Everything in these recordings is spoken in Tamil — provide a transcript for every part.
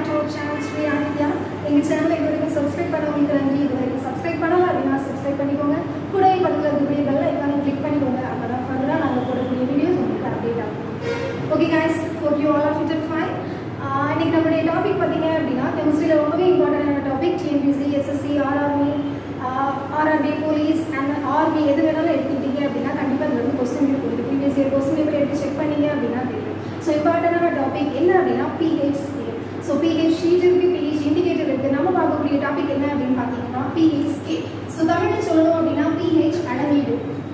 டு அவர் சேனல் ஸ்ரீ ஆதித்யா எங்கள் சேனலை இது வரைக்கும் சப்ஸ்கிரைப் பண்ணவங்களுக்கு நன்றி இது வரைக்கும் சப்ஸ்கிரைப் பண்ணல அப்படின்னா சப்ஸ்கிரைப் பண்ணிக்கோங்க கூடவே பக்கத்தில் இருக்கக்கூடிய பெல் ஐக்கானை கிளிக் பண்ணிக்கோங்க அப்போ தான் ஃபர்தராக நாங்கள் போடக்கூடிய வீடியோஸ் உங்களுக்கு அப்டேட் ஆகும் okay guys hope you all are fit and fine ah இன்னைக்கு நம்மளுடைய டாபிக் பார்த்தீங்க அப்படின்னா கெமிஸ்ட்ரியில் ரொம்பவே இம்பார்ட்டண்டான topic TNPSC SSC RRB RRB police and RB எது வேணாலும் எடுத்துக்கிட்டீங்க அப்படின்னா கண்டிப்பாக இது வந்து கொஸ்டின் பேப்பர் கொடுத்து ப்ரீவியஸ் இயர் கொஸ்டின் பேப்பர் எடுத்து செக் பண்ணீங்க அப்படின்னா தெரியும் ஸோ இம்பார்ட்டண்டான டாபிக் என்ன அப்படின்னா pH scale so pH sheet இருக்கு பிஹெச் இண்டிகேட்டர் இருக்கு நம்ம பார்க்கக்கூடிய டாபிக் என்ன அப்படின்னு பார்த்தீங்கன்னா பிஹெச் ஸ்கேல் ஸோ தமிழில் சொல்லணும் அப்படின்னா பிஹெச் அளவீடு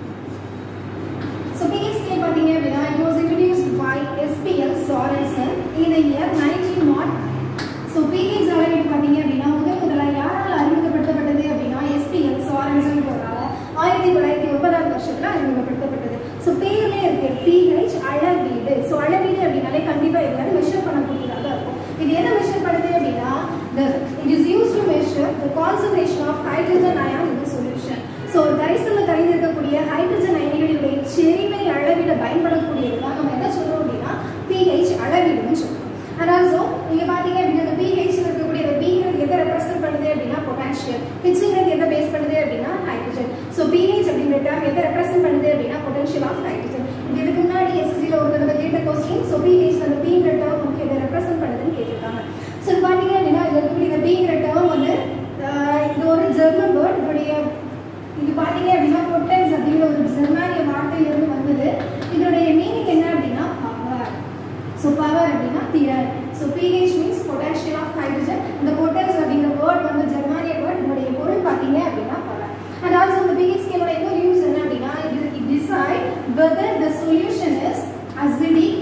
So PSK பார்த்தீங்க அப்படின்னா it was introduced by SPL Sorensen in the year 1901. So pH அளவீடு பார்த்தீங்க அப்படின்னா முதல் முதல்ல யாரால் அறிமுகப்படுத்தப்பட்டது அப்படின்னா SPL Sorensen போறால ஆயிரத்தி தொள்ளாயிரத்தி ஒன்பதாம் வருஷத்துல அறிமுகப்படுத்தப்பட்டது ஸோ பேர்லே இருக்கு pH அளவீடு ஸோ அளவீடு அப்படின்னாலே கண்டிப்பா இது வந்து மெஷர் பண்ணக்கூடியதாக இருக்கும் இது என்ன மெஷர் பண்ணுது அப்படின்னா the it is used to measure the concentration of hydrogen ion in the solution so ஒரு கரைசல்ல கரைந்திருக்கக்கூடிய ஹைட்ரஜன் அயனிகளுடைய செறிவை அளவிட பயன்படக்கூடியது தான் நம்ம என்ன சொல்றோம் அப்படின்னா pH அளவீடுன்னு சொல்றோம் அண்ட் ஆல்சோ நீங்க பாத்தீங்க அப்படின்னா இந்த pH ல இருக்கக்கூடிய இந்த Bங்கிறது எதை ரெப்ரசென்ட் பண்ணுது அப்படின்னா பொட்டாசியம் Hங்கிறது எதை பேஸ் பண்ணுது அப்படின்னா ஹைட்ரஜன் ஸோ pH அப்படிங்கிற டேர்ம் எதை ரெப்ரசென்ட் பண்ணுது அப்படின்னா பொட்டன்ஷியல் ஆஃப் ஹைட்ரஜன் இது இதுக்கு முன்னாடி எஸ்எஸ்சியில் ஒரு தடவை கேட்ட கொஸ்டின் ஸோ pH அந்த Bங்கிற டேர்ம் நமக்கு எதை ரெப்ரசென்ட் பண்ணுதுன்னு கேட்டிருக்காங்க ஸோ இது பாத்தீங்க அப்படின்னா இதுல இருக்கக்கூடிய இந்த Bங்கிற டேர்ம் வந்து ஆஹ் இது ஒரு ஜெர்மன் வேர்ட் இதோடைய இது பாத்தீங்க அப்படின்னா பொட்டன்ஸ் அப்படிங்கிற ஒரு ஜெர்மானிய வார்த்தையிலிருந்து வந்தது இதனுடைய மீனிங் என்ன அப்படின்னா பவர் ஸோ பவர் அப்படின்னா திறன் so pH means potassium of hydrogen இந்த பொட்டன்ஸ் அப்படிங்கிற வேர்ட் வந்து ஜெர்மானிய வேர்ட் இதனுடைய பொருள் பார்த்தீங்க அப்படின்னா பவர் அண்ட் ஆல்சோ இந்த பிஹெச் ஸ்கேலோட இன்னொரு யூஸ் என்ன அப்படின்னா இது it decide whether the solution is acidic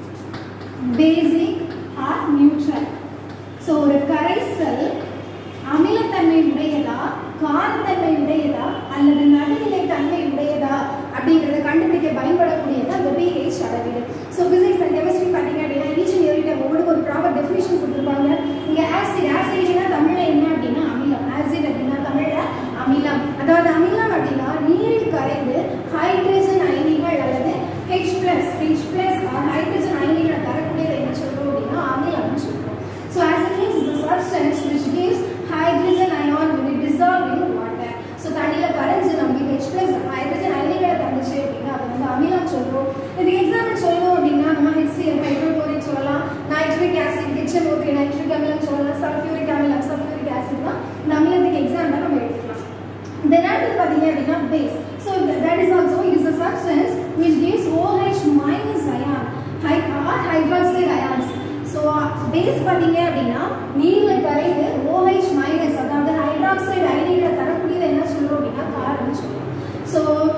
basic or neutral so ஒரு கரைசல் அமிலத்தன்மை உடையதா காரத்தன்மை உடையதா அல்லது நடுநிலை தன்மை உடையதா அப்படிங்கிறத கண்டுபிடிக்க பயன்படக்கூடியது அந்த pH அளவீடு ஸோ பிசிக்ஸ் அண்ட் கெமிஸ்ட்ரி பார்த்தீங்க அப்படின்னா ஈச் அண்ட் எவ்ரி டைம் ஒவ்வொரு ஒரு ப்ராப்பர் டெஃபினிஷன் கொடுத்துருப்பாங்க இங்கே ஆசிட் ஆசிட்னா தமிழில் என்ன அப்படின்னா அமிலம் ஆசிட் அப்படின்னா தமிழில் அமிலம் அதாவது அமிலம் அப்படின்னா நீரில் கரைந்து ஹைட்ரஜன் அயனிகள் அல்லது H plus H plus hydrogen அயனிகளை தரக்கூடியதை என்ன சொல்றோம் அப்படின்னா அமிலம்னு சொல்றோம் so acid means is substance which gives hydrogen ion when it dissolved in water so தண்ணியில் கரைஞ்சு நமக்கு ஹெச் பிளஸ் ஹைட்ரஜன் அயனிகளை தந்துச்சு அப்படின்னா அது வந்து அமிலம் சொல்றோம் இதுக்கு எக்ஸாம்பிள் சொல்லணும் அப்படின்னா நம்ம HCl ஹைட்ரோக்ளோரிக் சொல்லலாம் நைட்ரிக் ஆசிட் HNO3 நைட்ரிக் அமிலம் சொல்லலாம் சல்ஃபியூரிக் அமிலம் சல்ஃபியூரிக் ஆசிட் தான் இந்த அமிலத்துக்கு எக்ஸாம்பிள் நம்ம எடுத்துக்கலாம் Then அடுத்து பார்த்தீங்க அப்படின்னா base. So that is also it is a substance which gives OH minus ion hy or hydroxide ions. So base பார்த்தீங்க அப்படின்னா நீர்ல கரைந்து OH minus அதாவது ஹைட்ராக்சைடு அயனிகளை தரக்கூடியது என்ன சொல்றோம் அப்படின்னா காரம்னு சொல்றோம். So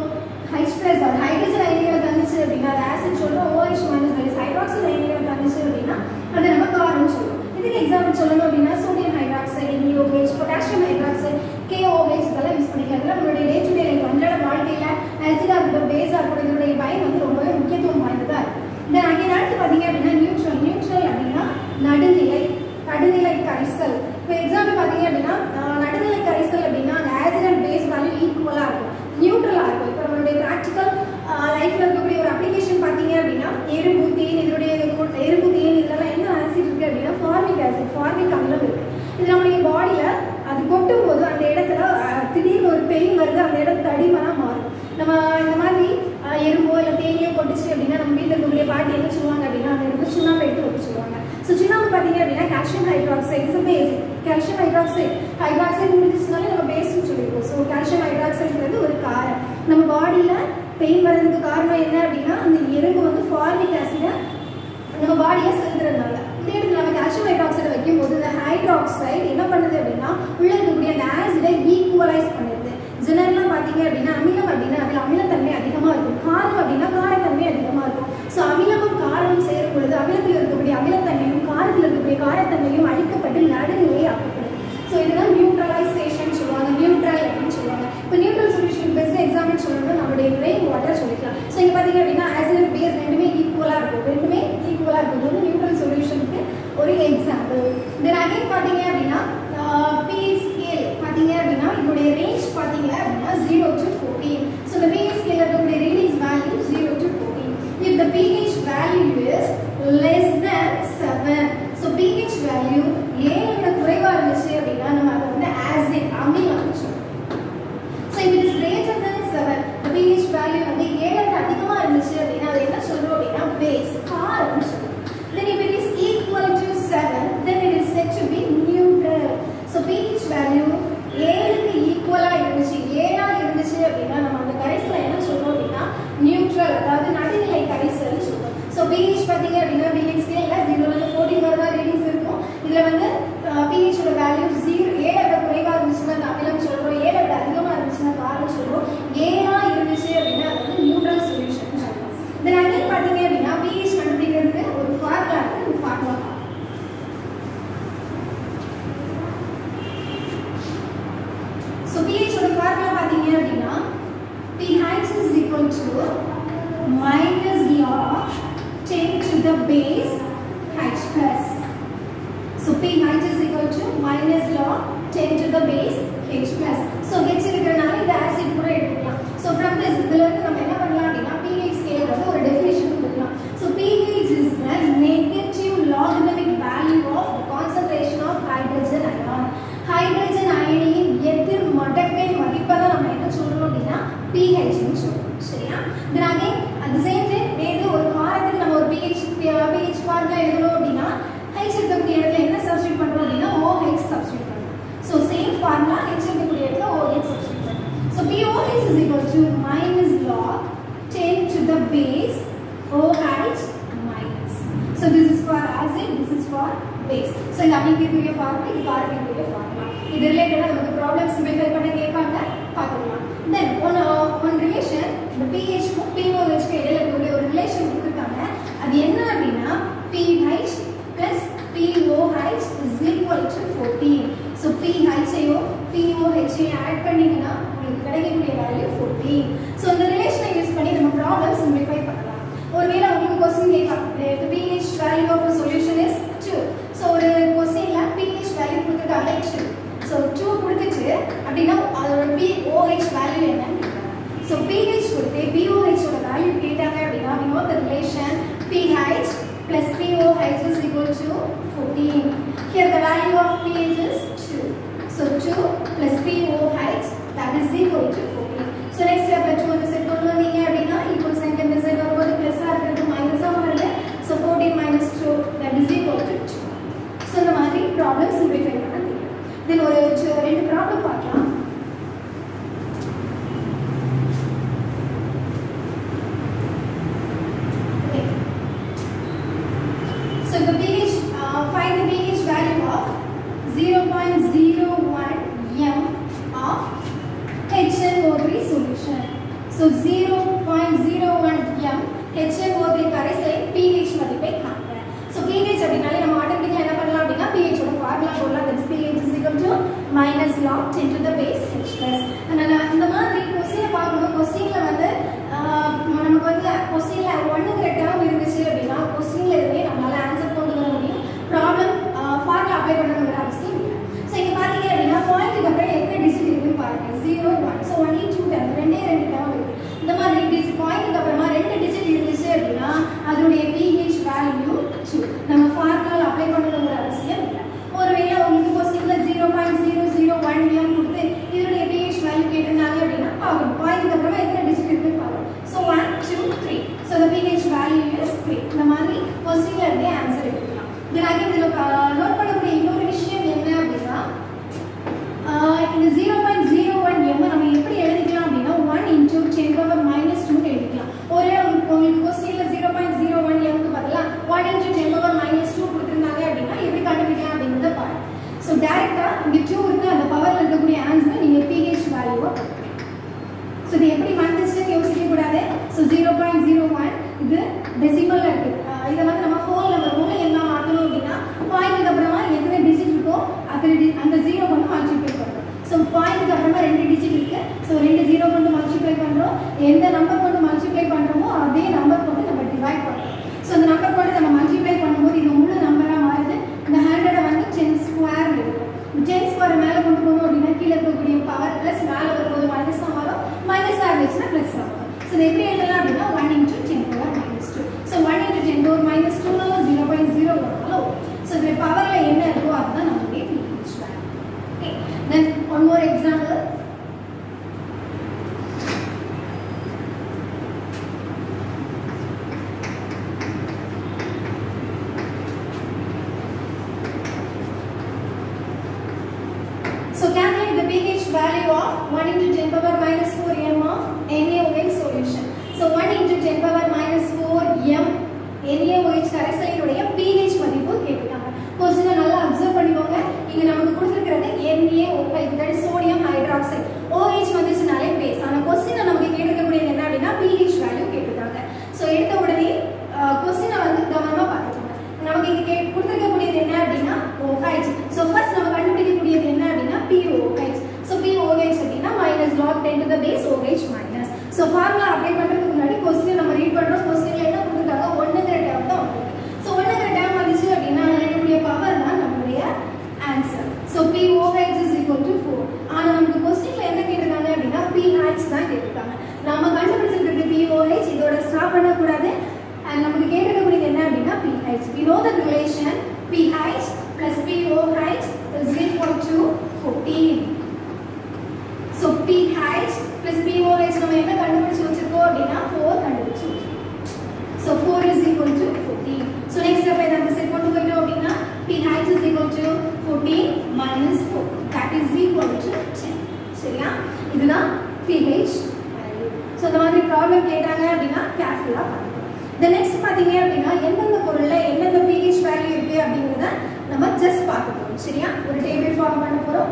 H plus or hydrogen அயனிகளை தந்துச்சு அப்படின்னா அது ஆசிட் சொல்றோம் OH minus that is hydroxide அயனிகளை தந்துச்சு அப்படின்னா அது நம்ம காரம்னு சொல்றோம். இதுக்கு எக்ஸாம்பிள் சொல்லணும் அப்படின்னா sodium hydroxide NaOH potassium hydroxide KOH இதெல்லாம் யூஸ் பண்ணிக்கலாம் இதெல்லாம் நம்மளுடைய டே டு டே லைஃப் அன்றாட வாழ்க்கையில ஆசிடா இருக்கட்டும் பேஸா இருக்கட்டும் இதனுடைய பயன் வந்து ரொம்பவே முக்கியத்துவம் வாய்ந்ததா இருக்கு தென் அங்கே அடுத்து பார்த்தீங்க அப்படின்னா நியூட்ரல் நியூட்ரல் அப்படின்னா நடுநிலை நடுநிலை கரைசல் இப்போ எக்ஸாம்பிள் பார்த்தீங்க அப்படின்னா ஆஹ், நடுநிலை கரைசல் அப்படின்னா அந்த ஆசிட் அண்ட் பேஸ் வேல்யூ ஈக்குவலாக இருக்கும் நியூட்ரலாக இருக்கும் இப்போ நம்மளுடைய ப்ராக்டிக்கல் லைஃப்ல இருக்கக்கூடிய ஒரு அப்ளிகேஷன் பார்த்தீங்க அப்படின்னா எறும்பு தேன் இதனுடைய கொ- எறும்பு தேன் இதெல்லாம் என்ன ஆசிட் இருக்கு அப்படின்னா ஃபார்மிக் ஆசிட் ஃபார்மிக் அமிலம் இருக்கு இது நம்மளுடைய பாடியில அது கொட்டும் போது அந்த இடத்துல அஹ், திடீர்னு ஒரு பெயின் வருது அந்த இடம் தடிமனா மாறும் நம்ம இந்த மாதிரி அஹ், எறும்போ இல்லை தேனியோ கொட்டுச்சு அப்படின்னா நம்ம வீட்டில் இருக்கக்கூடிய பாட்டி என்ன சொல்லுவாங்க அப்படின்னா அந்த இடத்துல சுண்ணாம்பு எடுத்து கொட்டு சொல்லுவாங்க ஸோ சுண்ணாம்பு பார்த்தீங்க அப்படின்னா calcium hydroxide is basic calcium hydroxide hydroxide முடிஞ்சிச்சுனாலே நம்ம பேஸ்ட்னு சொல்லியிருக்கோம் ஸோ கால்சியம் ஹைட்ராக்சைடுங்கிறது ஒரு காரம் நம்ம பாடியில் பெயின் வர்றதுக்கு காரணம் என்ன அப்படின்னா அந்த எறும்பு வந்து ஃபார்மிக் ஆசிடை நம்ம பாடியை செலுத்துறதுனால இந்த இடத்துல நம்ம கால்சியம் ஹைட்ராக்சைடு வைக்கும்போது இந்த ஹைட்ராக்சைடு என்ன பண்ணுது அப்படின்னா உள்ள இருக்கக்கூடிய அந்த ஆசிடை ஈக்குவலைஸ் பண்ணுது ஜெனரலாக பார்த்தீங்க அப்படின்னா அமிலம் அப்படின்னா அதில் அமிலத்தன்மை அதிகமாக இருக்கும் காரம் அப்படின்னா காரத்தன்மை அதிகமாக இருக்கும் ஸோ அமிலமும் காரமும் சேரும் பொழுது அமிலத்தில் இருக்கக்கூடிய அமிலத்தன்மையும் காரத்தில் இருக்கக்கூடிய காரத்தன்மையும் அழிக்கப்பட்டு நடுநிலை ஆக்கப்படும் ஸோ இதுதான் நியூட்ரலைசேஷன் சொல்லுவாங்க நியூட்ரல் அப்படின்னு சொல்லுவாங்க இப்போ நியூட்ரல் சொல்யூஷன் பெஸ்ட் எக்ஸாம்பிள் சொல்லணும்னா நம்மளுடைய ரெயின் வாட்டர் சொல்லிக்கலாம் ஸோ இங்கே பார்த்தீங்க அப்படின்னா ஆசிட் பேஸ் ரெண்டுமே ஈக்குவலாக இருக்கும் ரெண்டுமே ஈக்குவலாக இருக்கும் இது வந்து நியூட்ரல் சொல்யூஷனுக்கு ஒரு எக்ஸாம்பிள் தென் அகைன் பார்த்தீங்க அப்படின்னா பிஹெச் ஸ்கேல் பார்த்தீங்க அப்படின்னா இதனுடைய ரேஞ்ச் பார்த்தீங்க அப்படின்னா ஜீரோ டு ஃபோர்டீன் ஸோ இந்த பிஹெச் ஸ்கேல் இருக்கக்கூடிய readings value zero to fourteen if the pH value is less than 7 so pH value value வந்து ஏழை விட அதிகமா இருந்துச்சு அப்படின்னா அது என்ன சொல்றோம் அப்படின்னா பேஸ் காரம்னு சொல்றோம் then if it is equal to 7 then it is said to be neutral so pH value ஏழுக்கு ஈக்குவலா இருந்துச்சு ஏழா இருந்துச்சு அப்படின்னா நம்ம அந்த கரைசலை என்ன சொல்றோம் அப்படின்னா நியூட்ரல் அதாவது நடுநிலை கரைசல்னு சொல்றோம் ஸோ பிஹெச் பார்த்தீங்க அப்படின்னா பிஹெச் ஸ்கேல்ல ஜீரோல இருந்து ஃபோர்டீன் வரதா ரீடிங்ஸ் இருக்கும் இதுல வந்து பிஹெச் ஓட வேல்யூ ஜீரோ ஏழை விட குறைவா இருந்துச்சுன்னா அந்த அமிலம் சொல்றோம் ஏழை விட அதிகமா இருந்துச்சுன்னா காரம் சொல்றோம் ஏழா இருந்துச்சு அப்படின்னா அது வந்து நியூட்ரல் சொல்யூஷன் சொல்றோம் தென் அகைன் பார்த்தீங்க அப்படின்னா பிஹெச் கண்டுபிடிக்கிறதுக்கு ஒரு ஃபார்முலா இருக்கு இந்த ஃபார்முலா ஸோ pH ஓட ஃபார்முலா பார்த்தீங்க அப்படின்னா pH is equal to minus log 10 to the base H plus. So pH is equal to minus log 10 to the base H plus. So H இருக்கிறனால இந்த ஆசிட் கூட எடுத்துக்கலாம். So from this இதுல இருந்து நம்ம என்ன பண்ணலாம் அப்படின்னா pH scale வந்து ஒரு definition கொடுக்கலாம். So pH is the negative logarithmic value of the concentration of hydrogen ion. Hydrogen அயனியின் எதிர் மடக்கை மதிப்பை தான் நம்ம என்ன சொல்றோம் அப்படின்னா pH னு சொல்றோம் சரியா then again at the same time வேறு ஒரு காரத்துக்கு நம்ம ஒரு pH pH ஃபார்முலா எழுதணும் அப்படின்னா H இருக்கக்கூடிய இடத்துல என்ன சப்ஸ்டிட் பண்றோம் அப்படின்னா OH சப்ஸ்டிட் பண்றோம் so same formula H இருக்கக்கூடிய இடத்துல OH சப்ஸ்டிட் பண்றோம் so POH is equal to minus log 10 to the base OH minus so this is for acid this is for base so இந்த அமைக்கக்கூடிய ஃபார்முலா இது காரத்துக்குரிய ஃபார்முலா இது ரிலேட்டடா நமக்கு ப்ராப்ளம் சிம்பிளிஃபை பண்ண கேட்பாங்க பார்த்துக்கலாம் தென் ஒன் ஒன் ரிலேஷன் இந்த pH க்கும் pOH க்கும் இடையில இருக்கக்கூடிய ஒரு ரிலேஷன் கொடுத்துருக்காங்க அது என்ன அப்படின்னா pH plus pOH is equal to 14 so pH ஐயும் pOH ஐயும் ஆட் பண்ணீங்கன்னா உங்களுக்கு கிடைக்கக்கூடிய வேல்யூ 14 so இந்த ரிலேஷனை யூஸ் பண்ணி நம்ம ப்ராப்ளம் சிம்பிளிஃபை பண்ணலாம் ஒருவேளை உங்களுக்கு கொஸ்டின் கேட்கலாம் the pH value of a solution is 2 so ஒரு கொஸ்டின்ல pH value கொடுத்துருக்காங்க 2 so 2 கொடுத்துட்டு அப்படின்னா அதோட pOH value என்னன்னு கேட்கறாங்க so pH கொடுத்து pOH ஓட வேல்யூ கேட்டாங்க அப்படின்னா we know the relation pH plus pOH is equal to 14 here the value of pH is 2 so 2 plus pOH that is equal to 14 so next step 2 அந்த செட் கொண்டு வந்தீங்க அப்படின்னா ஈக்குவல் சைன் இந்த செட் வரும்போது பிளஸ்ஸா இருக்கிறது மைனஸா வருது so 14 minus 2 that is equal to 2 so இந்த மாதிரி ப்ராப்ளம் சிம்பிளிஃபை பண்ண தெரியும் தென் ஒரு ச்சு- ரெண்டு ப்ராப்ளம் பார்க்கலாம் Okay. So the pH, uh, find the pH value of 0.01 m of HNO3 solution. So 0.01 m HNO3 கரைசலின் pH மதிப்பை காண்க. So pH அப்படினாலே நம்ம ஆட்டோமேட்டிக்கா என்ன பண்ணலாம் அப்படின்னா pH ஓட ஃபார்முலா போடலாம் that is pH is equal to minus log 10 to the base H plus. அதனால இந்த மாதிரி கொஸ்டினை பார்க்கணும் கொஸ்டின்ல வந்து ஆஹ், நமக்கு வந்து கொஸ்டின்ல ஒன்னுங்கிற டேர்ம் இருந்துச்சு அப்படின்னா கொஸ்டின்ல இருந்தே நம்மளால ஆன்சர் கொண்டு வர முடியும் ப்ராப்ளம் ஃபார்முலா அப்ளை பண்ணணுங்கிற அவசியம் இல்லை ஸோ இங்க பாத்தீங்க அப்படின்னா பாயிண்ட்டுக்கு அப்புறம் எத்தனை டிஜிட் இருக்குன்னு பாருங்க zero one so one two term ரெண்டே ரெண்டு டேர்ம் இருக்கு இந்த மாதிரி டிஜிட் பாயிண்ட்டுக்கு அப்புறமா ரெண்டு டிஜிட் இருந்துச்சு அப்படின்னா அதோடைய பிஹெச் வேல்யூ டூ நம்ம ஃபார்முலா அப்ளை பண்ணணுங்கிற அவசியம் இல்லை ஒருவேளை உங்களுக்கு கொஸ்டின்ல zero point zero zero one M கொடுத்து இதனுடைய பிஹெச் வேல்யூ கேட்டிருந்தாங்க அப்படின்னா பார்க்கணும் பாயிண்ட்டுக்கு அப்புறமா எத்தனை டிஜிட் இருக்குன்னு பார்க்கணும் so one two three so the pH value is three இந்த மாதிரி கொஸ்டின்ல இருந்தே ஆன்சர் எடுக்கலாம் தென் அகைன் இதில் நோட் பண்ணக்கூடிய இன்னொரு விஷயம் என்ன அப்படின்னா ஆஹ் இந்த zero point zero one M நம்ம எப்படி எழுதிக்கலாம் அப்படின்னா one into ten power minus two எழுதிக்கலாம் ஒரே உங்களுக்கு உங்களுக்கு கொஸ்டின்ல ஜீரோ பாயிண்ட் ஜீரோ ஒன் எம்க்கு பதிலா one into ten power minus two கொடுத்துருந்தாங்க அப்படின்னா எப்படி கண்டுபிடிக்கலாம் அப்படிங்கிறத பாருங்க ஸோ டேரக்டா இங்க டூ இருக்கு அந்த பவர்ல இருக்கக்கூடிய ஆன்சர் நீங்க பிஹெச் வேல்யூவா ஸோ இது எப்படி வந்துச்சுன்னு யோசிக்க கூடாது so zero point zero one இது டெசிமல்ல இருக்கு ஆஹ் இதை வந்து நம்ம ஹோல் நம்பர் மூலம் என்ன மாற்றணும் அப்படின்னா பாயிண்ட்டுக்கு அப்புறமா எத்தனை டிஜிட் இருக்கோ அத்தனை டி- அந்த ஜீரோ கொண்டு மல்டிப்ளை பண்ணுறோம் ஸோ பாயிண்ட்டுக்கு அப்புறமா ரெண்டு டிஜிட் இருக்கு ஸோ ரெண்டு ஜீரோ கொண்டு மல்டிப்ளை பண்ணுறோம் எந்த நம்பர் கொண்டு மல்டிப்ளை பண்ணுறோமோ அதே நம்பர் கொண்டு நம்ம டிவைட் பண்ணுறோம் ஸோ அந்த நம்பர் கொண்டு நம்ம மல்டிப்ளை பண்ணும்போது இது முழு நம்பராக மாறுது இந்த ஹண்ட்ரடை வந்து டென் ஸ்கொயர் இருக்கும் டென் ஸ்கொயர் மேலே கொண்டு போகணும் அப்படின்னா கீழே இருக்கக்கூடிய பவர் ப்ளஸ் மேலே வரும்போது மைனஸ் தான் வரும் மைனஸ் இருந்துச்சுன்னா ப்ளஸ் ஆகும் ஸோ இதை எப்படி எழுதலாம் அப்படின்னா one into ten power minus two so one into ten power minus டூனாலும் ஜீரோ பாயிண்ட் ஜீரோ வந்தாலும் ஸோ இந்த பவரில் என்ன இருக்கோ அதுதான் நம்மளுடைய pH value okay then one more example value of 1 into 10 power minus 4 m of NaOH solution. So 1 into 10 power minus 4 m NaOH கரைசலினுடைய pH மதிப்பு கேட்டிருக்காங்க கொஸ்டினை நல்லா அப்சர்வ் பண்ணிக்கோங்க இங்க நமக்கு கொடுத்திருக்கிறது NaOH that is sodium hydroxide OH வந்துச்சுனாலே பேஸ் ஆனா கொஸ்டினை நமக்கு கேட்டிருக்கக்கூடியது என்ன அப்படின்னா pH வேல்யூ கேட்டிருக்காங்க ஸோ எடுத்த உடனே கொஸ்டினை வந்து கவனமா பார்த்துக்கோங்க நமக்கு இங்க கே கொடுத்திருக்கக்கூடியது என்ன அப்படின்னா OH ஸோ ஃபர்ஸ்ட் நம்ம கண்டுபிடிக்கக்கூடியது என்ன அப்படின்னா POH ஸோ POH அப்படின்னா minus log ten to the base OH minus so formula apply பண்றதுக்கு முன்னாடி கொஸ்டின் நம்ம ரீட் பண்றோம் கொஸ்டின்ல என்ன கொடுத்துருக்காங்க ஒன்றுங்கிற டேம் தான் வந்திருக்கு ஸோ ஒன்றுங்கிற டேம் வந்துச்சு அப்படின்னா அதில் இருக்கக்கூடிய பவர் தான் நம்மளுடைய answer so POH is equal to four ஆனால் நமக்கு கொஸ்டின்ல என்ன கேட்டிருக்காங்க அப்படின்னா PH தான் கேட்டிருக்காங்க நாம கண்டுபிடிச்சிருக்கிறது POH இதோட ஸ்டாப் பண்ணக்கூடாது அண்ட் நமக்கு கேட்டிருக்கக்கூடியது என்ன அப்படின்னா pH we know the relation pH plus POH is equal to 14 so pH plus POH நம்ம என்ன கண்டுபிடிச்சு வச்சிருக்கோம் அப்படின்னா 4 கண்டுபிடிச்சு வச்சிருக்கோம் so 4 is equal to 14 so next step இதை நம்ம செட் கொண்டு போயிட்டோம் அப்படின்னா pH is equal to 14 minus 4 that is equal to 10 சரியா இதுதான் pH value so இந்த மாதிரி ப்ராப்ளம் கேட்டாங்க அப்படின்னா கேர்ஃபுல்லா பண்ணுங்க the next பாத்தீங்க அப்படின்னா எந்தெந்த பொருள்ல எந்தெந்த pH வேல்யூ இருக்கு அப்படிங்கறத நம்ம ஜஸ்ட் பார்க்க போறோம் சரியா ஒரு டேபிள் ஃபார்ம் பண்ண போறோம்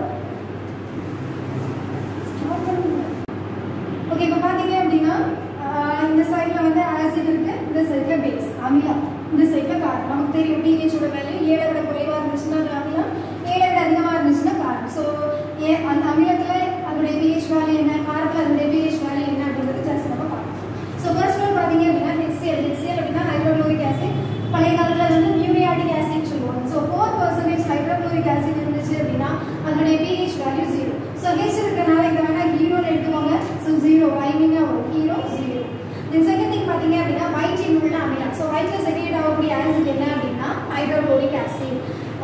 ஓகே இப்போ பாத்தீங்க அப்படின்னா ஆஹ் இந்த சைடுல வந்து ஆசிட் இருக்கு இந்த சைடுல பேஸ் அமிலம் இந்த சைடுல காரம் நமக்கு தெரியும் pH ஓட வேல்யூ ஏழை விட குறைவா இருந்துச்சுன்னா அது அமிலம் ஏழை விட அதிகமா இருந்துச்சுன்னா காரம் ஸோ அந்த அமிலத்துல அதனுடைய pH வேல்யூ என்ன காரத்துல அதனுடைய pH வேல்யூ என்ன அப்படிங்கிறது ஜஸ்ட் நம்ம பார்க்கலாம் ஸோ ஃபர்ஸ்ட் ஒன் பார்த்தீங்க அப்படின்னா HCl HCl அப்படின்னா ஹைட்ரோக்ளோரிக் ஆசிட் பழைய காலத்துல வந்து மியூரியாட்டிக் ஆசிட் சொல்லுவாங்க so four percentage hydrochloric acid இருந்துச்சு அப்படின்னா அதனுடைய pH value zero so H இருக்கிறனால இதை வேணா ஹீரோன்னு எடுத்துக்கோங்க ஸோ ஜீரோ ரைமிங்காக வரும் hero zero then second thing பார்த்தீங்க அப்படின்னா வயிற்றில் உள்ள அமிலம் ஸோ வயிற்றில் செக்ரேட் ஆகக்கூடிய ஆசிட் என்ன அப்படின்னா hydrochloric acid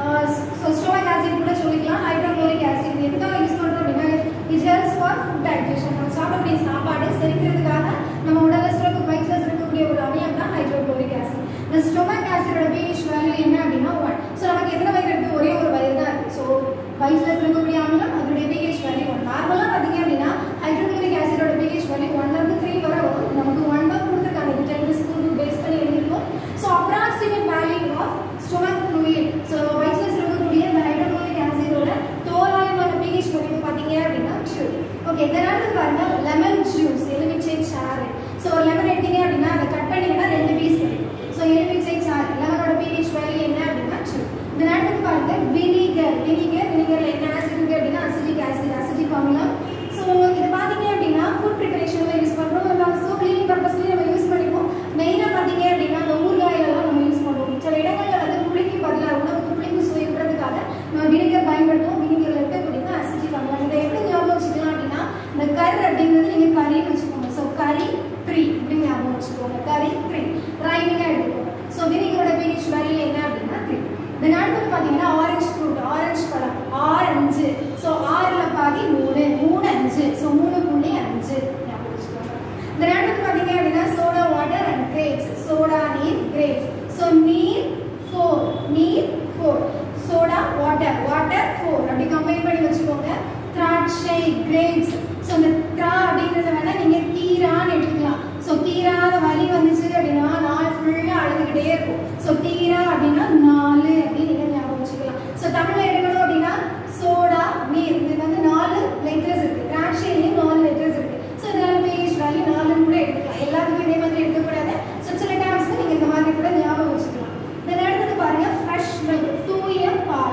so stomach acid கூட சொல்லிக்கலாம் ஹைட்ரோக்ளோரிக் ஆசிட் எதுக்காக யூஸ் பண்ணுறோம் அப்படின்னா it helps for food digestion நம்ம சாப்பிடக்கூடிய சாப்பாடு செரிக்கிறதுக்காக நம்ம உடல்ல சுரக்கும் வயிற்றில் சுரக்கக்கூடிய ஒரு அமிலம் தான் ஹைட்ரோக்ளோரிக் ஆசிட் இந்த ஸ்டொமக் ஆசிடோட pH வேல்யூ என்ன அப்படின்னா ஒன் ஸோ நமக்கு எத்தனை வயிறு இருக்கு ஒரே ஒரு வயிறு தான் இருக்கு ஸோ வயிற்றில் சுரக்கக்கூடிய அமிலம் அதனுடைய pH வேல்யூ ஒன் நார்மலாக பார்த்தீங்க அப்படின்னா ஹைட்ரோக்ளோரிக் ஆசிடோட pH வேல்யூ ஒன்ல இருந்து த்ரீ வரை வரும் நமக்கு ஒன் தான் கொடுத்துருக்காங்க இது டென் ஸ்கூல் பேஸ் பண்ணி எழுதிருக்கோம் so approximate value of stomach fluid so வயிற்றில் சுரக்கக்கூடிய இந்த ஹைட்ரோக்ளோரிக் ஆசிடோட தோராயமான pH வேல்யூ பார்த்தீங்க அப்படின்னா டூ ஓகே இந்த நேரத்துக்கு பாருங்க லெமன் ஜூஸ் எலுமிச்சை சாறு ஸோ ஒரு லெமன் எடுத்தீங்க அப்படின்னா அதை கட் பண்ணீங்கன்னா ரெண்டு பீஸ் கிடைக்கும் ஸோ எலுமிச்சை சாறு லெமனோட pH வேல்யூ என்ன அப்படின்னா டூ இந்த நேரத்துக்கு பாருங்க வினிகர் வினிகர் வினிகர்ல என்ன ஆசிட் இருக்கு அப்படின்னா அசிட்டிக் ஆசிட் அசிட்டிக் அமிலம் ஸோ இது பார்த்தீங்க அப்படின்னா ஃபுட் ப்ரிப்பரேஷன்ல யூஸ் பண்றோம் இல்லை ஸோ கிளீனிங் பர்பஸ்லயும் நம்ம யூஸ் பண்ணிப்போம் மெயினாக பார்த்தீங்க அப்படின்னா அந்த ஊறுகாயெல்லாம் நம்ம யூஸ் பண்ணுவோம் சில இடங்கள்ல வந்து புளிக்கு பதிலாக உணவுக்கு புளிப்பு சுவை விடுறதுக்காக நம்ம வினிகர் பயன்படுத்துவோம் வினிகர்ல இருக்கக்கூடியது அசிட்டிக் அமிலம் இதை எப்படி ஞாபகம் வச்சுக்கலாம் அப்படின்னா இந்த கர் அப்படிங்கிறது நீங்க கறின்னு வச்சுக்கோங்க ஸோ கறி த்ரீ இப்படி ஞாபகம் வச்சுக்கோங்க கறி த்ரீ ரைமிங்கா எடுத்துக்கோங்க ஸோ வினிகரோட pH வேல்யூ என்ன அப்படின்னா த்ரீ இந்த அடுத்தது பார்த்தீங்கன்னா ஆரஞ்சு ஃப்ரூட் ஆரஞ்சு பழம் ஆரஞ்சு ஸோ ஆறில் பாதி மூணு மூணு அஞ்சு ஸோ மூணு புள்ளி அஞ்சு ஞாபகம் வச்சுக்கோங்க இந்த அடுத்தது பார்த்தீங்க அப்படின்னா soda water and grapes soda நீர் கிரேப்ஸ் ஸோ நீர் ஃபோர் நீர் four soda water water four அப்படி கம்பைன் பண்ணி வச்சுக்கோங்க திராட்சை கிரேப்ஸ் ஸோ இந்த திரா அப்படிங்கிறத வேணா நீங்கள் தீரான்னு எடுத்துக்கலாம் ஸோ தீராத வலி வந்துச்சு அப்படின்னா நாள் ஃபுல்லாக அழுதுகிட்டே இருக்கும் ஸோ தீரா அப்படின்னா நாலு அப்படின்னு நீங்கள் ஞாபகம் வச்சுக்கலாம் ஸோ தமிழில் எடுக்கணும் அப்படின்னா சோடா நீர் இது வந்து நாலு லெட்டர்ஸ் இருக்கு திராட்சையிலையும் நாலு லெட்டர்ஸ் இருக்கு ஸோ இதனால பேஜ் வேல்யூ நாலுன்னு கூட எடுத்துக்கலாம் எல்லாத்துக்கும் இதே மாதிரி எடுக்கக்கூடாது ஸோ சில டைம்ஸ் நீங்கள் இந்த மாதிரி கூட ஞாபகம் வச்சுக்கலாம் இந்த அடுத்தது பாருங்க ஃப்ரெஷ் மில்க் தூய பால்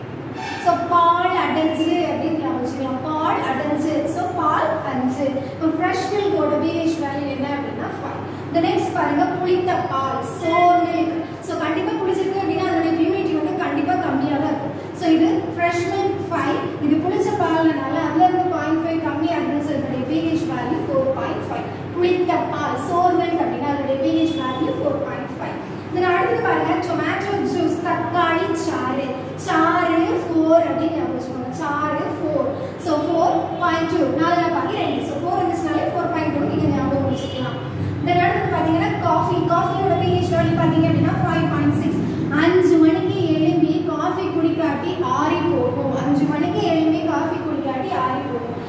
ஸோ பால் அடைஞ்சு அப்படின்னு ஞாபகம் வச்சுக்கலாம் பால் அடைஞ்சு ஸோ பால் அஞ்சு இப்போ ஃப்ரெஷ் மில்கோட pH வேல்யூ என்ன அப்படின்னா ஃபைவ் இந்த நெக்ஸ்ட் பாருங்க புளித்த பால் சோ மில்க் ஸோ கண்டிப்பாக புளிச்சிருக்கு அப்படின்னா அதோட பியூரிட்டி வந்து கண்டிப்பாக கம்மியாக தான் இருக்கும் ஸோ இது ஃப்ரெஷ் மில்க் ஃபைவ் இது புளிச்ச பால்னால அதுல இருந்து பாயிண்ட் ஃபைவ் கம்மியாக இருக்குன்னு ஸோ இதோடைய pH value four point five புளித்த பால் சோர் மில்க் அப்படின்னா அதோடைய pH value four point five இதில் அடுத்தது பாருங்க டொமேட்டோ ஜூஸ் தக்காளி சாறு சாறு ஃபோர் அப்படின்னு ஞாபகம் வச்சுக்கோங்க சாறு four so four point two நாலில் பாக்கி ரெண்டு ஸோ ஃபோர் இருந்துச்சுனாலே ஃபோர் பாயிண்ட் டூ நீங்கள் ஞாபகம் வச்சுக்கலாம் இந்த அடுத்தது பார்த்தீங்கன்னா காஃபி காஃபியோட பிஹெச் வேல்யூ பார்த்தீங்க அப்படின்னா ஃபைவ் பாயிண்ட் சிக்ஸ் அஞ்சு மணிக்கு எழும்பி காஃபி குடிக்காட்டி ஆறி போகும் அஞ்சு மணிக்கு எழும்பி காஃபி குடிக்காட்டி ஆறி போகும்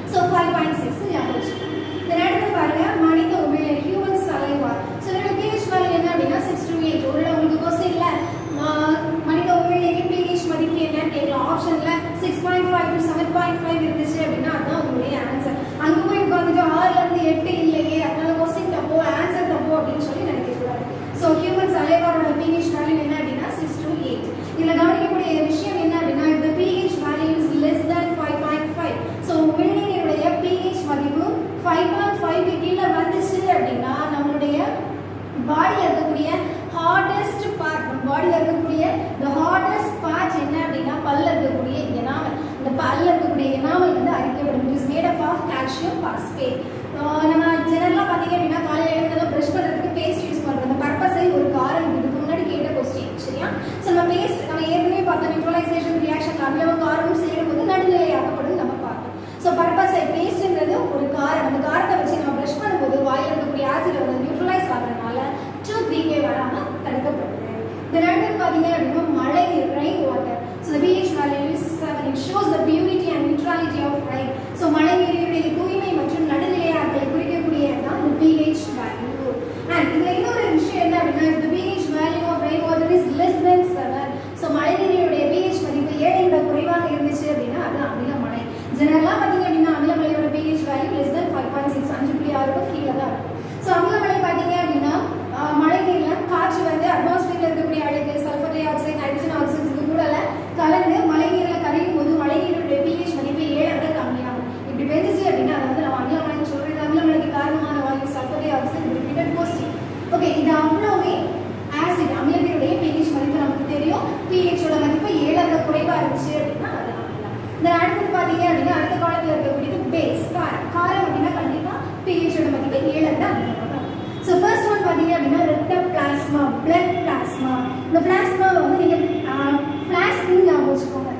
பாடியில் இருக்கக்கூடிய the hardest part என்ன அப்படின்னா பல்ல இருக்கக்கூடிய எனாமல் இந்த பல்ல இருக்கக்கூடிய எனாமல் வந்து அரிக்கப்படும் it is made up of calcium phosphate நம்ம ஜெனரலாக பார்த்தீங்க அப்படின்னா காலையில் எழுந்ததும் ப்ரஷ் பண்ணுறதுக்கு பேஸ்ட் யூஸ் பண்ணுறோம் அந்த பர்பஸை ஒரு காரணம் இதுக்கு முன்னாடி கேட்ட கொஸ்டின் சரியா ஸோ நம்ம பேஸ்ட் நம்ம ஏற்கனவே பார்த்தோம் நியூட்ரலைசேஷன் ரியாக்ஷன் அமிலமும் காரணம் சேரும்போது நடுநிலையாக்கப்படும் நம்ம பார்த்தோம் ஸோ பர்பஸை பேஸ்ட்ன்றது ஒரு காரம் அந்த காரத்தை வச்சு நம்ம ப்ரஷ் பண்ணும்போது வாயில் இருக்கக்கூடிய ஆசிட் வந்து நியூட்ரலைஸ் ஆகிறதுனால டூத் டீகே வராமல் தடுக்கப்படுது இந்த ரெண்டு பார்த்தீங்க அப்படின்னா மழை நீர் rain water so the pH value is 7 it shows the purity and neutrality of rain so மழை நீரினுடைய தூய்மை மற்றும் நடுநிலையாக்கலை குறிக்கக்கூடியது தான் இந்த pH value and இதுல இன்னொரு விஷயம் என்ன அப்படின்னா the pH value of rain water is less than 7 so மழை நீரினுடைய pH மதிப்பு ஏழை விட குறைவாக இருந்துச்சு அப்படின்னா அது அமில மழை ஜெனரலாக பார்த்தீங்க அப்படின்னா அமில மழையோட pH value less than 5.6 அஞ்சு புள்ளி ஆறுக்கும் கீழே தான் இருக்கும் ஸோ அமில மழை பார்த்தீங்க அப்படின்னா ஆஹ், மழை நீர்ல காற்று வந்து அட்மாஸ்பியர்ல இருக்கக்கூடிய அழுக்கு sulphur dioxide nitrogen oxide இது கூட கலந்து மழை நீர்ல கரையும் போது மழை நீருடைய pH மதிப்பு ஏழை விட கம்மியாகும் இப்படி பெஞ்சிச்சு அப்படின்னா அது வந்து நம்ம அமில மழைன்னு சொல்றோம் இது அமில மழைக்கு காரணமான வாயு sulphur dioxide repeated posting okay இது அவ்வளவுமே ஆசிட் அமிலத்தினுடைய pH மதிப்பு நமக்கு தெரியும் pH ஓட மதிப்பு ஏழை விட குறைவா இருந்துச்சு அப்படின்னா அது அமிலம் இந்த அடுத்தது பாத்தீங்க அப்படின்னா அடுத்த காலத்துல இருக்கக்கூடியது பேஸ் காரம் காரம் அப்படின்னா கண்டிப்பா pH ஓட மதிப்பு ஏழை விட அதிகமாக தான் ஸோ ஃபர்ஸ்ட் ஒன் பார்த்தீங்க அப்படின்னா ரெட்ட பிளாஸ்மா பிளட் பிளாஸ்மா இந்த பிளாஸ்மாவை வந்து நீங்கள் ஃப்ளாஸ்கிங் ஞாபகம் வச்சுக்கோங்க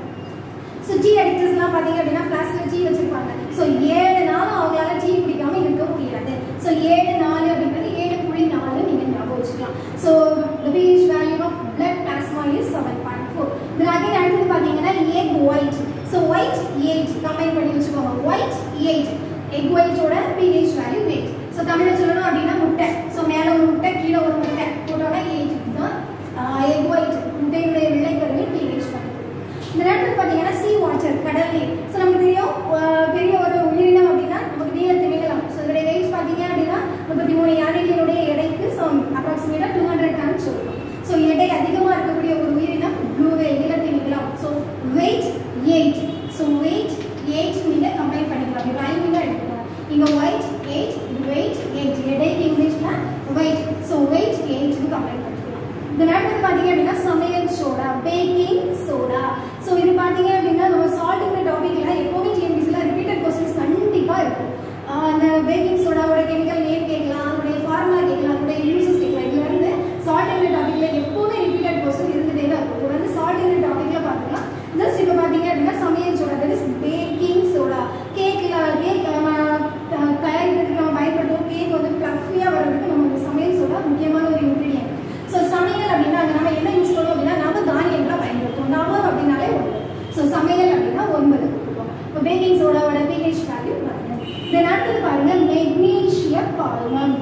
ஸோ டீ அடிக்டர்ஸ்லாம் பார்த்தீங்க அப்படின்னா ஃப்ளாஸ்கில் டீ வச்சிருப்பாங்க ஸோ ஏழு நாளும் அவங்களால டீ குடிக்காம இருக்க முடியாது ஸோ ஏழு நாலு அப்படின்றது ஏழு புள்ளி நாலு நீங்கள் ஞாபகம் வச்சுக்கலாம் so the pH value of blood plasma is 7.4 இதில் அகைன் அடுத்தது பார்த்தீங்கன்னா egg white so white 8 combine பண்ணி வச்சுக்கோங்க white 8 egg whiteோட pH value 8 ஸோ தமிழில் சொல்லணும் அப்படின்னா முட்டை ஸோ மேலே ஒரு முட்டை கீழே ஒரு முட்டை போட்டோன்னா 8 தான் egg white முட்டையினுடைய வெள்ளைக்கருவில் pH value இந்த நேரத்தில் பார்த்தீங்கன்னா சீ வாட்டர் கடல் நீர் ஸோ நமக்கு தெரியும் அஹ் பெரிய ஒரு உயிரினம் அப்படின்னா நமக்கு நீல திமிங்கலம் ஸோ இதோடைய வெயிட் பார்த்தீங்க அப்படின்னா முப்பத்தி மூணு யானைகளினுடைய எடைக்கு ஸோ அப்ராக்சிமேட்டாக டூ ஹண்ட்ரட் டன் சொல்லுவோம் ஸோ எடை அதிகமாக இருக்கக்கூடிய ஒரு உயிரினம் ப்ளூ வேல் நீல திமிங்கலம் so weight eight so weight eight நீங்கள் கம்பைன் பண்ணிக்கலாம் அப்படி ரைமிங்காக எடுத்துக்கலாம் இங்கே ஒயிட் எயிட் வெயிட் எயிட் எடைக்கு இங்கிலீஷில் வெயிட் ஸோ வெயிட் எயிட்னு கம்பைன் பண்ணிக்கலாம் இந்த நேரத்தில் பார்த்தீங்க அப்படின்னா சமையல் சோடா பேக்கிங் சோடா ஸோ இது பார்த்தீங்க அப்படின்னா நம்ம சால்ட்டுங்கிற டாபிக்ல எப்போவுமே டிஎன்பிசியில் ரிப்பீட்டட் கொஸ்டின்ஸ் கண்டிப்பாக இருக்கும் ஆஹ் அந்த பேக்கிங் சோடாவோட கெமிக்கல் நேம் கேட்கலாம் அதோடைய ஃபார்முலா கேட்கலாம் அதோடைய யூசஸ் கேட்கலாம் இதுல இருந்து சால்ட்டுங்கிற டாபிக்ல எப்போவுமே ரிப்பீட்டட் கொஸ்டின் இருந்துட்டே தான் இருக்கும் இது வந்து சால்ட்டுங்கிற டாபிக்ல பார்க்கலாம் ஜஸ்ட் இப்போ பார்த்தீங்க அப்படின்னா சமையல் soda that is baking soda கேக்ல கேக் தயாரிக்கிறதுக்கு நம்ம பயன்படுத்தும் கேக் வந்து ப்ளஃபியாக வர்றதுக்கு நம்ம இந்த சமையல் சோடா முக்கியமான ஒரு இன்க்ரீடியன்ட் ஸோ சமையல் அப்படின்னா அங்க நம்ம என்ன யூஸ் பண்ணுவோம் அப்படின்னா நம்ம தானியங்களை பயன்படுத்துவோம் நவ அப்படின்னாலே ஒன்று ஸோ சமையல் அப்படின்னா ஒன்பது கொடுப்போம் இப்போ பேக்கிங் சோடாவோட பிஹெச் வேல்யூ பாருங்க இந்த அடுத்தது பாருங்க மெக்னீஷிய பால்மம்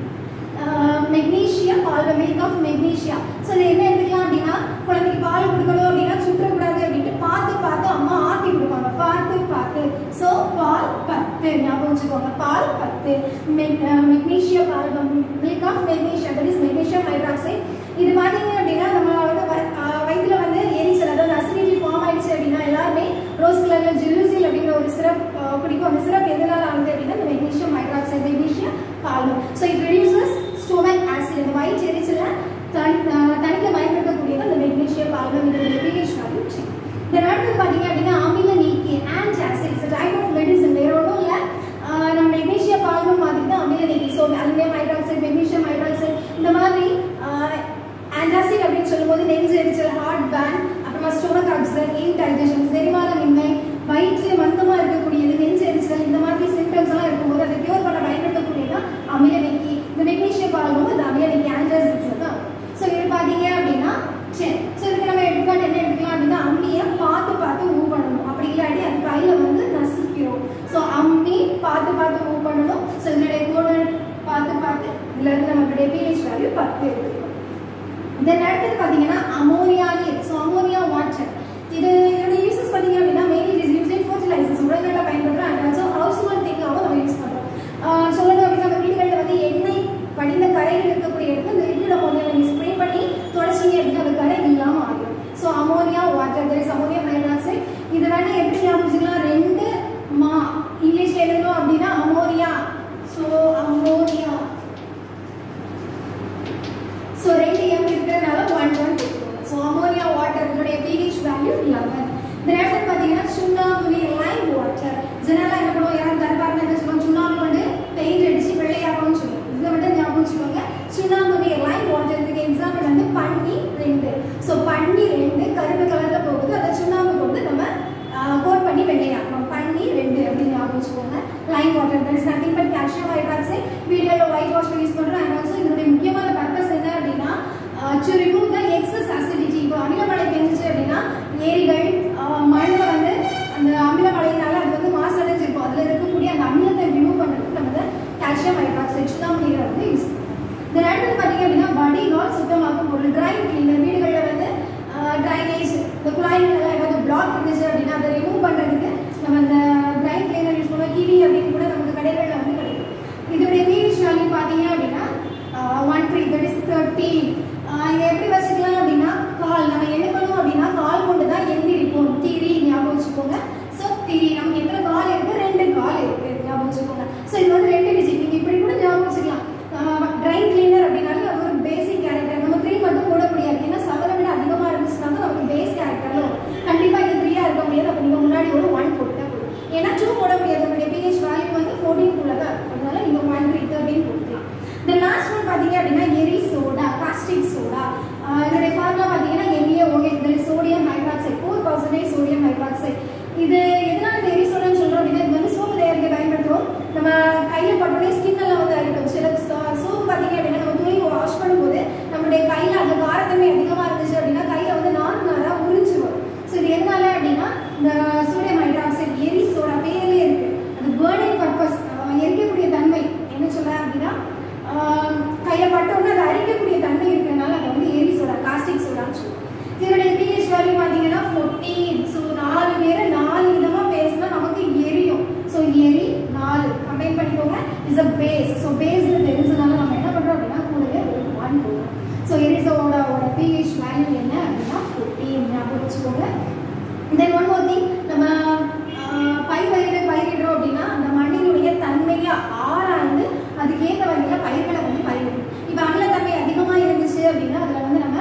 மெக்னீஷியா பால் மில்க் ஆஃப் மெக்னீஷியா ஸோ இது என்ன எடுத்துக்கலாம் அப்படின்னா குழந்தைக்கு பால் கொடுக்கணும் அப்படின்னா சுற்றக்கூடாது அப்படின்ட்டு பார்த்து பார்த்து அம்மா ஆத்தி கொடுப்பாங்க பார்த்து பார்த்து ஸோ பால் பத்து ஞாபகம் வச்சுக்கோங்க பால் பத்து மெக்னீஷியா பால் milk of magnesia that is magnesium hydroxide இது பார்த்தீங்க அப்படின்னா நம்ம வந்து வ- ஆஹ் வயித்துல வந்து எரிச்சல் அதாவது அசிடிட்டி ஃபார்ம் ஆயிடுச்சு அப்படின்னா எல்லாருமே ரோஸ் கலர்ல ஜெலூசில் அப்படிங்கிற ஒரு சிரப் குடிக்கும் அந்த சிரப் எதனால ஆகுது அப்படின்னா இந்த மெக்னீஷியம் ஹைட்ராக்சைடு மெக்னீஷியம் கால்மம் so it reduces stomach acid இந்த வயிற்று எரிச்சலை தன் ஆஹ் தணிக்க பயன்படுத்தக்கூடியது அந்த மெக்னீஷியம் கால்மம் இதோட பிஹெச் வேல்யூ இந்த நாட்டில் பார்த்தீங்க அப்படின்னா அமில நீக்கி ஆன்டாசிட்ஸ் டைப் ஆஃப் மெடிசன் வேற ஒன்றும் இல்லை நம்ம மெக்னீஷியம் பால்மம் மாதிரி தான் அமில நீக்கி so aluminium hydroxide magnesium hydroxide இந்த மாதிரி ஆன்டாசிட் அப்படின்னு சொல்லும்போது நெஞ்சு எரிச்சல் ஹார்ட் பேன் அப்புறமா ஸ்டோமக் அப்சர் இன்டைஜஷன் செரிமானமின்மை வயிற்று மந்தமாக இருக்கக்கூடியது நெஞ்சு எரிச்சல் இந்த மாதிரி சிம்டம்ஸ் எல்லாம் இருக்கும்போது அதை கியூர் பண்ண பயன்படுத்தக்கூடியது அமில நீக்கி இந்த மெக்னீஷியம் பால்மம் இந்த அமில நீக்கி ஆன்டாசிட்ஸ் தான் ஸோ இது பார்த்தீங்க அப்படின்னா சரி ஸோ இதுக்கு நம்ம எடுத்துக்காட்டு என்ன எடுத்துக்கலாம் அப்படின்னா அம்மியை பார்த்து பார்த்து மூவ் பண்ணணும் அப்படி இல்லாட்டி அது கையில் வந்து நசுக்கிறோம் ஸோ அம்மி பார்த்து பார்த்து மூவ் பண்ணணும் ஸோ இதனுடைய கோணல் பார்த்து பார்த்து இதுல இருந்து நம்மளுடைய பிஹெச் வேல்யூ பத்து எடுத்துக்கணும் தென் அடுத்தது பார்த்தீங்கன்னா அமோனியா நீர் ஸோ அமோனியா வாட்டர் இது இதோட யூசஸ் பார்த்தீங்க அப்படின்னா mainly it is use in fertilisers உரங்களில் பயன்படுறோம் அண்ட் ஆல்சோ ஹவுஸ் ஹோல்ட் திங்காகவும் நம்ம யூஸ் பண்ணுறோம் சொல்லணும் அப்படின்னா நம்ம வீடுகளில் வந்து எண்ணெய் படிந்த கரைகள் இருக்கக்கூடிய இடத்துல இந்த லிக்விட் அமோனியா நீங்கள் ஸ்ப்ரே பண்ணி தொடச்சிங்க அப்படின்னா அந்த கரை இல்லாமல் ஆகிடும் so ammonia water there is ammonium hydroxide இது வேணா எப்படி ஞாபகம் வச்சுக்கலாம் ரெண்டு மா இங்கிலீஷ்ல எழுதணும் அப்படின்னா அமோனியா ஸோ அமோனியா ஸோ ரெண்டு எம் இருக்கிறதுனால ஒன் ஒன் வடிகால் சுத்தமாக்கும் பொருள் ட்ரைன் கிளீனர் வீடுகளில் வந்து ட்ரைனேஜ் இந்த குழாய்கள் ஏதாவது பிளாக் இருந்துச்சு அப்படின்னா அதை ரிமூவ் பண்ணுறதுக்கு நம்ம இந்த ட்ரைன் கிளீனர் யூஸ் பண்ணுவோம் கிவி அப்படின்னு கூட நமக்கு கடைகளில் வந்து கிடைக்கும் இதோடைய பிஹெச் வேல்யூ பார்த்தீங்க அப்படின்னா one three that is thirteen இதை எப்படி வச்சுக்கலாம் அப்படின்னா கால் நம்ம எழுப்பணும் அப்படின்னா கால் கொண்டு தான் எந்திரிப்போம் திரி ஞாபகம் வச்சுக்கோங்க ஸோ திரி நமக்கு எத்தனை கால் இருக்கு ரெண்டு கால் இருக்கு ஞாபகம் வச்சுக்கோங்க ஸோ இது வந்து ரெண்டு டிஜிட் நீங்கள் இப்படி கூட ஞாபகம் வச்சுக்கலாம் ட்ரைன் கிளீனர் அப்படின்னாலே அது ஒரு பேசிக் கேரக்டர் நம்ம த்ரீ மட்டும் போட முடியாது ஏன்னா செவனை விட அதிகமாக இருந்துச்சுன்னா தான் நமக்கு பேஸ் கேரக்டர்ல கண்டிப்பாக இது த்ரீயாக இருக்க முடியாது அப்போ நீங்கள் முன்னாடி ஒரு ஒன் போட்டுதான் போதும் ஏன்னா டூ போட முடியாது நம்மளுடைய பிஹெச் வேல்யூ வந்து ஃபோர்டீன் குள்ள தான் இருக்கும் அதனால நீங்கள் ஒன் த்ரீ தேர்ட்டின் போட்டுக்கலாம் இந்த லாஸ்ட் ஒன் பார்த்தீங்க அப்படின்னா எரி சோடா காஸ்டிக் சோடா இதோடைய ஃபார்முலா பார்த்தீங்கன்னா எம்ஏஓஹெச் இதில் sodium hydroxide four percentage sodium hydroxide இது எதனால இந்த எரி சோடான்னு சொல்கிறோம் அப்படின்னா இது வந்து சோப்பு தயாரிக்க பயன்படுத்துவோம் நம்ம கையில் பட்டோடனே ஸ்கின் எல்லாம் வந்து அரிக்கும் சில சோப்பு பார்த்தீங்க அப்படின்னா நம்ம துணி வாஷ் பண்ணும்போது நம்மளுடைய கையில் அந்த காரத்தன்மை அதிகமாக இருந்துச்சு அப்படின்னா கையில் வந்து நார் நாராக உறிஞ்சு வரும் ஸோ இது எதனால அப்படின்னா இந்த சோடியம் ஹைட்ராக்சைடு எரி சோடா பேர்லேயே இருக்கு அது பேர்னிங் பர்பஸ் எரிக்கக்கூடிய தன்மை என்ன சொல்றேன் அப்படின்னா கையில் பட்டோன்னா அது அரிக்கக்கூடிய தன்மை இருக்கிறதுனால அதை வந்து எரி சோடா காஸ்டிக் சோடான்னு சொல்லுவோம் இதனுடைய பிஹெச் வேல்யூ பார்த்தீங்கன்னா ஃபோர்டீன் ஸோ நாலு பேர் நாலு விதமாக பேசினா நமக்கு எரியும் ஸோ எரி நாலு கம்பைன் பண்ணிக்கோங்க is a base so base தெரிஞ்சதுனால நம்ம என்ன பண்ணுறோம் அப்படின்னா கூடவே ஒரு ஒன் போடுறோம் ஸோ எரிசோடாவோட பிஹெச் வேல்யூ என்ன அப்படின்னா ஃபோர்டீன் ஞாபகம் வச்சுக்கோங்க தென் ஒன் மோர் திங் நம்ம பயிர் பயிரிடுறோம் அப்படின்னா அந்த மண்ணினுடைய தன்மையை ஆராய்ந்து அதுக்கேற்ற வகையில் பயிர்களை வந்து பயிரிடணும் இப்போ அமிலத்தன்மை அதிகமாக இருந்துச்சு அப்படின்னா அதில் வந்து நம்ம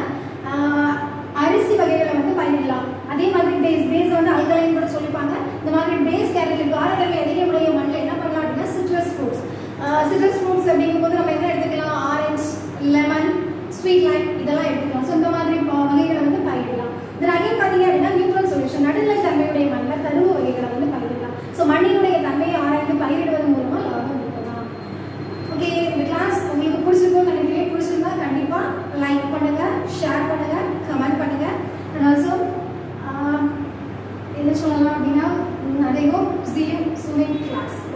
அரிசி வகைகளை வந்து பயிரிடலாம் அதே மாதிரி பேஸ் பேஸ் வந்து அல்கலைன் கூட சொல்லிப்பாங்க இந்த மாதிரி பேஸ் கேரக்டர் காரத்தன்மை அதிகமுடைய மண்ணில் என்ன பண்ணலாம் அப்படின்னா சிட்ரஸ் ஃப்ரூட்ஸ் சிட்ரஸ் ஃப்ரூட்ஸ் அப்படிங்கும்போது நம்ம என்ன எடுத்துக்கலாம் ஆரஞ்சு லெமன் ஸ்வீட் லைம் இதெல்லாம் எடுத்துக்கலாம் ஸோ இந்த மாதிரி வகைகளை வந்து பயிரிடலாம் இதில் அகைன் பார்த்தீங்க அப்படின்னா நியூட்ரல் சொல்யூஷன் நடுநிலை தன்மையுடைய மண்ணில் கருவு வகைகளை வந்து பயிரிடலாம் ஸோ மண்ணினுடைய தன்மையை ஆராய்ந்து பயிரிடுவதன் மூலமாக லாபம் ஈட்டலாம் ஓகே இந்த கிளாஸ் உங்களுக்கு பிடிச்சிருக்கும் நினைக்கிறேன் பிடிச்சிருந்தா கண்டிப்பாக லைக் பண்ணுங்க ஷேர் பண்ணுங்க கமெண்ட் பண்ணுங்க அண்ட் ஆல்சோ என்ன சொல்லலாம் அப்படின்னா நிறைய சி யூ சூன் கிளாஸ்